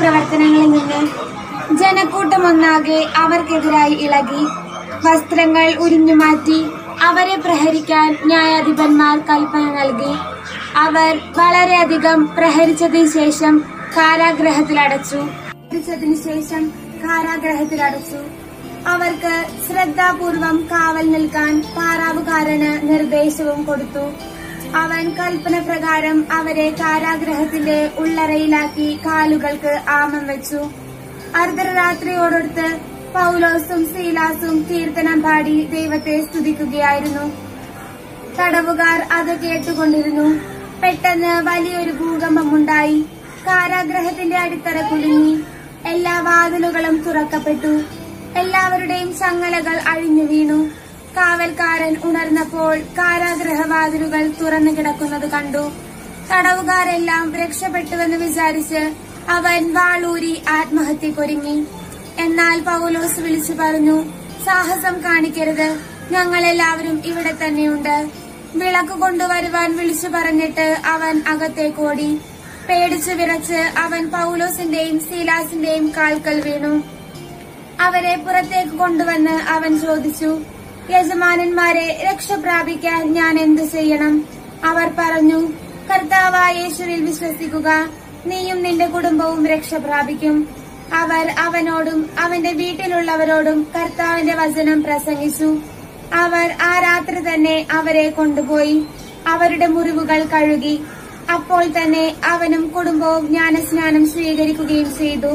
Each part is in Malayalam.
പ്രവർത്തനങ്ങളിൽ നിന്ന് ജനക്കൂട്ടമൊന്നാകെ അവർക്കെതിരായി ഇളകി വസ്ത്രങ്ങൾ ഉരിഞ്ഞുമാറ്റി അവരെ പ്രഹരിക്കാൻ ന്യായാധിപന്മാർ കൽപ്പന നൽകി അവർ വളരെയധികം പ്രഹരിച്ചതിനു ശേഷം കാരാഗ്രഹത്തിലടച്ചു പ്രഹരിച്ചതിനു ശേഷം കാരാഗ്രഹത്തിലടച്ചു അവർക്ക് ശ്രദ്ധാപൂർവം കാവൽ നിൽക്കാൻ പാറാവുകാരന് നിർദ്ദേശവും കൊടുത്തു അവൻ കൽപ്പന പ്രകാരം അവരെ കാരാഗ്രഹത്തിന്റെ ഉള്ളറയിലാക്കി കാലുകൾക്ക് ആമം വെച്ചു അർദ്ധരാത്രിയോടൊടുത്ത് പൗലോസും സീലാസും കീർത്തനം പാടി ദൈവത്തെ സ്തുതിക്കുകയായിരുന്നു തടവുകാർ അത് കേട്ടുകൊണ്ടിരുന്നു പെട്ടെന്ന് വലിയൊരു ഭൂകമ്പമുണ്ടായി കാരാഗ്രഹത്തിന്റെ അടിത്തറ കുലുങ്ങി എല്ലാ വാതിലുകളും തുറക്കപ്പെട്ടു എല്ലാവരുടെയും ചങ്ങലകൾ അഴിഞ്ഞു വീണു കാവൽക്കാരൻ ഉണർന്നപ്പോൾ കാരാഗ്രഹ വാതിലുകൾ തുറന്നു കിടക്കുന്നത് കണ്ടു തടവുകാരെല്ലാം രക്ഷപ്പെട്ടുവെന്ന് വിചാരിച്ച് അവൻ വാളൂരി ആത്മഹത്യക്കൊരുങ്ങി എന്നാൽ പൗലോസ് വിളിച്ചു പറഞ്ഞു സാഹസം കാണിക്കരുത് ഞങ്ങളെല്ലാവരും ഇവിടെ തന്നെയുണ്ട് വിളക്ക് കൊണ്ടുവരുവാൻ വിളിച്ചു പറഞ്ഞിട്ട് അവൻ അകത്തേക്ക് ഓടി പേടിച്ചു വിറച്ച് അവൻ പൗലോസിന്റെയും സീലാസിന്റെയും കാൽക്കൽ വീണു അവരെ പുറത്തേക്ക് കൊണ്ടുവന്ന് അവൻ ചോദിച്ചു യജമാനന്മാരെ രക്ഷ പ്രാപിക്കാൻ ഞാൻ എന്തു ചെയ്യണം അവർ പറഞ്ഞു കർത്താവായ യേശുവിൽ വിശ്വസിക്കുക നീയും നിന്റെ കുടുംബവും രക്ഷ പ്രാപിക്കും അവർ അവനോടും അവന്റെ വീട്ടിലുള്ളവരോടും കർത്താവിന്റെ വചനം പ്രസംഗിച്ചു അവർ ആ രാത്രി തന്നെ അവരെ കൊണ്ടുപോയി അവരുടെ മുറിവുകൾ കഴുകി അപ്പോൾ തന്നെ അവനും കുടുംബവും ജ്ഞാനസ്നാനം സ്വീകരിക്കുകയും ചെയ്തു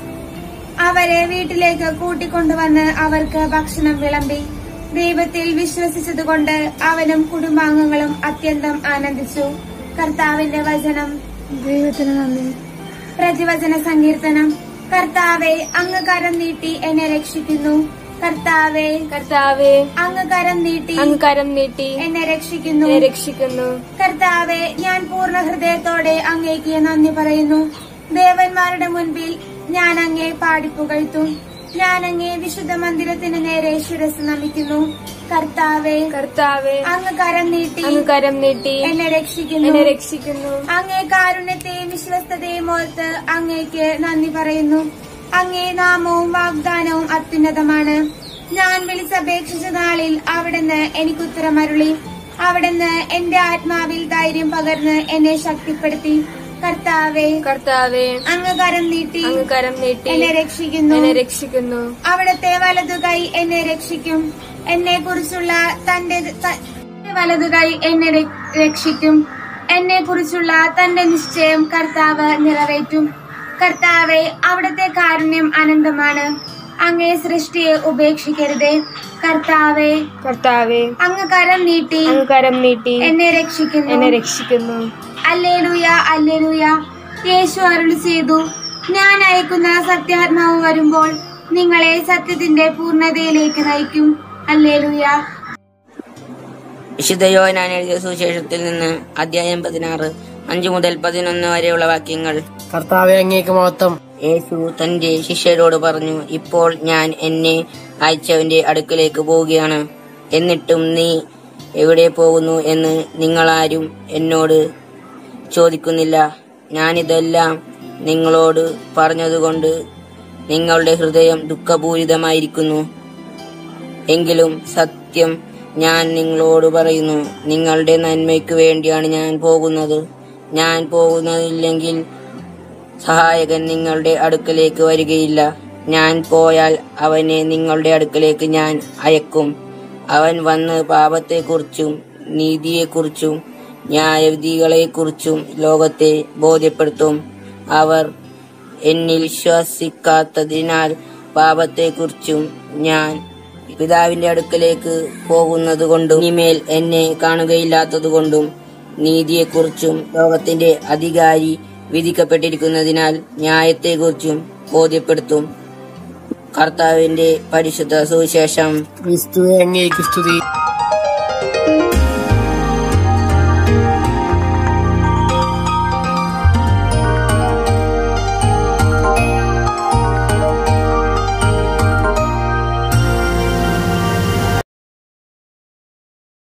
അവരെ വീട്ടിലേക്ക് കൂട്ടിക്കൊണ്ടുവന്ന് അവർക്ക് ഭക്ഷണം വിളമ്പി ദൈവത്തിൽ വിശ്വസിച്ചതുകൊണ്ട് അവനും കുടുംബാംഗങ്ങളും അത്യന്തം ആനന്ദിച്ചു കർത്താവിന്റെ വചനം ദൈവത്തിന് നന്ദി പ്രതിവചന സങ്കീർത്തനം കർത്താവെ അങ്ങ് കരം നീട്ടി എന്നെ രക്ഷിക്കുന്നു കർത്താവെ കർത്താവെ അങ്ങ് കരം നീട്ടി അങ്ങ് കരം നീട്ടി എന്നെ രക്ഷിക്കുന്നു എന്നെ രക്ഷിക്കുന്നു കർത്താവെ ഞാൻ പൂർണ്ണ ഹൃദയത്തോടെ അങ്ങേക്ക് നന്ദി പറയുന്നു ദേവന്മാരുടെ മുൻപിൽ ഞാൻ അങ്ങേ പാടിപ്പുകഴ്ത്തും ഞാൻ അങ്ങേ വിശുദ്ധ മന്ദിരത്തിന് നേരെ ശിരസ് നമിക്കുന്നു കർത്താവെ കർത്താവെ അങ്ങ് കരം നീട്ടി അങ്ങ് കരം നീട്ടി എന്നെ രക്ഷിക്കുന്നു എന്നെ രക്ഷിക്കുന്നു അങ്ങേ കാരുണ്യത്തെയും വിശ്വസ്തതയും ഓർത്ത് അങ്ങേക്ക് നന്ദി പറയുന്നു അങ്ങേ നാമവും വാഗ്ദാനവും അത്യുന്നതമാണ് ഞാൻ വിളിച്ചപേക്ഷിച്ച നാളിൽ അവിടുന്ന് എനിക്ക് ഉത്തരമരുളി അവിടുന്ന് എന്റെ ആത്മാവിൽ ധൈര്യം പകർന്ന് എന്നെ ശക്തിപ്പെടുത്തി കർത്താവെ കർത്താവെ അങ്ങ് കരം നീട്ടി അങ്ങ് കരം നീട്ടി എന്നെ രക്ഷിക്കുന്നു എന്നെ രക്ഷിക്കുന്നു അവിടുത്തെ വലതുകൈ എന്നെ രക്ഷിക്കും എന്നെ കുറിച്ചുള്ള തന്റെ ത- വലതുകൈ എന്നെ ര- രക്ഷിക്കും എന്നെ കുറിച്ചുള്ള തന്റെ നിശ്ചയം കർത്താവ് നിറവേറ്റും കർത്താവെ അവിടുത്തെ കാരുണ്യം അനന്തമാണ് അങ്ങേ സൃഷ്ടിയെ ഉപേക്ഷിക്കരുതേ കർത്താവെ കർത്താവെ അങ്ങ് കരം നീട്ടി അങ്ങ് കരം നീട്ടി എന്നെ രക്ഷിക്കുന്നു എന്നെ രക്ഷിക്കുന്നു അല്ലേലൂയ അല്ലേലൂയ യേശു അരുളി ചെയ്തു ഞാൻ അയക്കുന്ന സത്യാത്മാവ് വരുമ്പോൾ നിങ്ങളെ സത്യത്തിന്റെ പൂർണ്ണതയിലേക്ക് നയിക്കും അല്ലേലൂയ വിശുദ്ധ യോഹനാൻ എഴുതിയ സുവിശേഷത്തിൽ നിന്ന് അധ്യായം പതിനാറ് അഞ്ചു മുതൽ പതിനൊന്ന് വരെയുള്ള വാക്യങ്ങൾ കർത്താവെ അങ്ങേക്ക് മഹത്വം യേശു തന്റെ ശിഷ്യരോട് പറഞ്ഞു ഇപ്പോൾ ഞാൻ എന്നെ അയച്ചവന്റെ അടുക്കലേക്ക് പോവുകയാണ് എന്നിട്ടും നീ എവിടെ പോകുന്നു എന്ന് നിങ്ങളാരും എന്നോട് ചോദിക്കുന്നില്ല ഞാനിതെല്ലാം നിങ്ങളോട് പറഞ്ഞതുകൊണ്ട് നിങ്ങളുടെ ഹൃദയം ദുഃഖപൂരിതമായിരിക്കുന്നു എങ്കിലും സത്യം ഞാൻ നിങ്ങളോട് പറയുന്നു നിങ്ങളുടെ നന്മയ്ക്ക് വേണ്ടിയാണ് ഞാൻ പോകുന്നത് ഞാൻ പോകുന്നതില്ലെങ്കിൽ സഹായകൻ നിങ്ങളുടെ അടുക്കലേക്ക് വരികയില്ല ഞാൻ പോയാൽ അവനെ നിങ്ങളുടെ അടുക്കലേക്ക് ഞാൻ അയക്കും അവൻ വന്ന് പാപത്തെക്കുറിച്ചും നീതിയെക്കുറിച്ചും ന്യായവിധികളെക്കുറിച്ചും ലോകത്തെ ബോധ്യപ്പെടുത്തും അവർ എന്നിൽ വിശ്വസിക്കാത്തതിനാൽ പാപത്തെക്കുറിച്ചും ഞാൻ പിതാവിന്റെ അടുക്കലേക്ക് പോകുന്നതുകൊണ്ടും ഇനിമേൽ എന്നെ കാണുകയില്ലാത്തതുകൊണ്ടും നീതിയെക്കുറിച്ചും ലോകത്തിന്റെ അധികാരി വിധിക്കപ്പെട്ടിരിക്കുന്നതിനാൽ ന്യായത്തെക്കുറിച്ചും ബോധ്യപ്പെടുത്തും കർത്താവിന്റെ പരിശുദ്ധ സുവിശേഷം ക്രിസ്തുവെ അങ്ങേക്ക് സ്തുതി